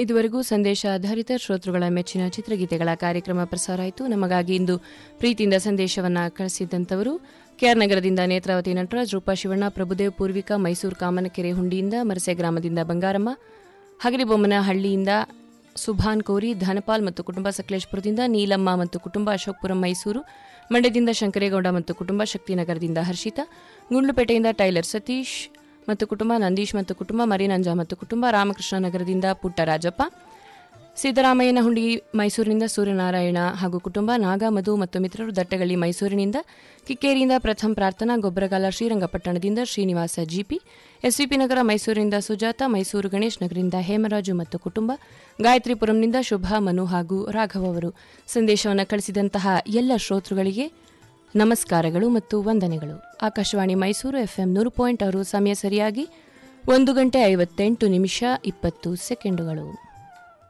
ಇದುವರೆಗೂ ಸಂದೇಶ ಆಧಾರಿತ ಶ್ರೋತೃಗಳ ಮೆಚ್ಚಿನ ಚಿತ್ರಗೀತೆಗಳ ಕಾರ್ಯಕ್ರಮ ಪ್ರಸಾರ ಆಯಿತು ನಮಗಾಗಿ ಇಂದು ಪ್ರೀತಿಯಿಂದ ಸಂದೇಶವನ್ನು ಕಳಿಸಿದ್ದಂಥವರು ಕೆಆರ್ ನಗರದಿಂದ ನೇತ್ರಾವತಿ ನಟರಾಜ್ ರೂಪಾ ಶಿವಣ್ಣ ಪ್ರಭುದೇವ್ ಪೂರ್ವಿಕಾ ಮೈಸೂರು ಕಾಮನಕೆರೆ ಹುಂಡಿಯಿಂದ ಮರಸೆ ಗ್ರಾಮದಿಂದ ಬಂಗಾರಮ್ಮ ಹಗರಿಬೊಮ್ಮನ ಹಳ್ಳಿಯಿಂದ ಸುಭಾನ್ ಕೋರಿ ಧನಪಾಲ್ ಮತ್ತು ಕುಟುಂಬ ಸಕಲೇಶ್ಪುರದಿಂದ ನೀಲಮ್ಮ ಮತ್ತು ಕುಟುಂಬ ಅಶೋಕ್ಪುರಂ ಮೈಸೂರು ಮಂಡ್ಯದಿಂದ ಶಂಕರೇಗೌಡ ಮತ್ತು ಕುಟುಂಬ ಶಕ್ತಿನಗರದಿಂದ ಹರ್ಷಿತಾ ಗುಂಡ್ಲುಪೇಟೆಯಿಂದ ಟೈಲರ್ ಸತೀಶ್ ಮತ್ತು ಕುಟುಂಬ ನಂದೀಶ್ ಮತ್ತು ಕುಟುಂಬ ಮರಿನಂಜ ಮತ್ತು ಕುಟುಂಬ ರಾಮಕೃಷ್ಣ ನಗರದಿಂದ ಪುಟ್ಟರಾಜಪ್ಪ ಸಿದ್ದರಾಮಯ್ಯನ ಹುಂಡಿ ಮೈಸೂರಿನಿಂದ ಸೂರ್ಯನಾರಾಯಣ ಹಾಗೂ ಕುಟುಂಬ ನಾಗ ಮಧು ಮತ್ತು ಮಿತ್ರರು ದಟ್ಟಗಳ್ಳಿ ಮೈಸೂರಿನಿಂದ ಕಿಕ್ಕೇರಿಯಿಂದ ಪ್ರಥಮ ಪ್ರಾರ್ಥನಾ ಗೊಬ್ಬರಗಾಲ ಶ್ರೀರಂಗಪಟ್ಟಣದಿಂದ ಶ್ರೀನಿವಾಸ ಜಿಪಿ ಎಸ್ವಿಪಿ ನಗರ ಮೈಸೂರಿನಿಂದ ಸುಜಾತ ಮೈಸೂರು ಗಣೇಶ್ ನಗರದಿಂದ ಹೇಮರಾಜು ಮತ್ತು ಕುಟುಂಬ ಗಾಯತ್ರಿಪುರಂನಿಂದ ಶುಭಾ ಮನು ಹಾಗೂ ರಾಘವ್ ಅವರು ಸಂದೇಶವನ್ನು ಕಳಿಸಿದಂತಹ ಎಲ್ಲ ಶ್ರೋತೃಗಳಿಗೆ ನಮಸ್ಕಾರಗಳು ಮತ್ತು ವಂದನೆಗಳು ಆಕಾಶವಾಣಿ ಮೈಸೂರು ಎಫ್ಎಂ ನೂರು ಪಾಯಿಂಟ್ ಆರು ಸಮಯ ಸರಿಯಾಗಿ ಒಂದು ಗಂಟೆ ಐವತ್ತೆಂಟು ನಿಮಿಷ ಇಪ್ಪತ್ತು ಸೆಕೆಂಡುಗಳು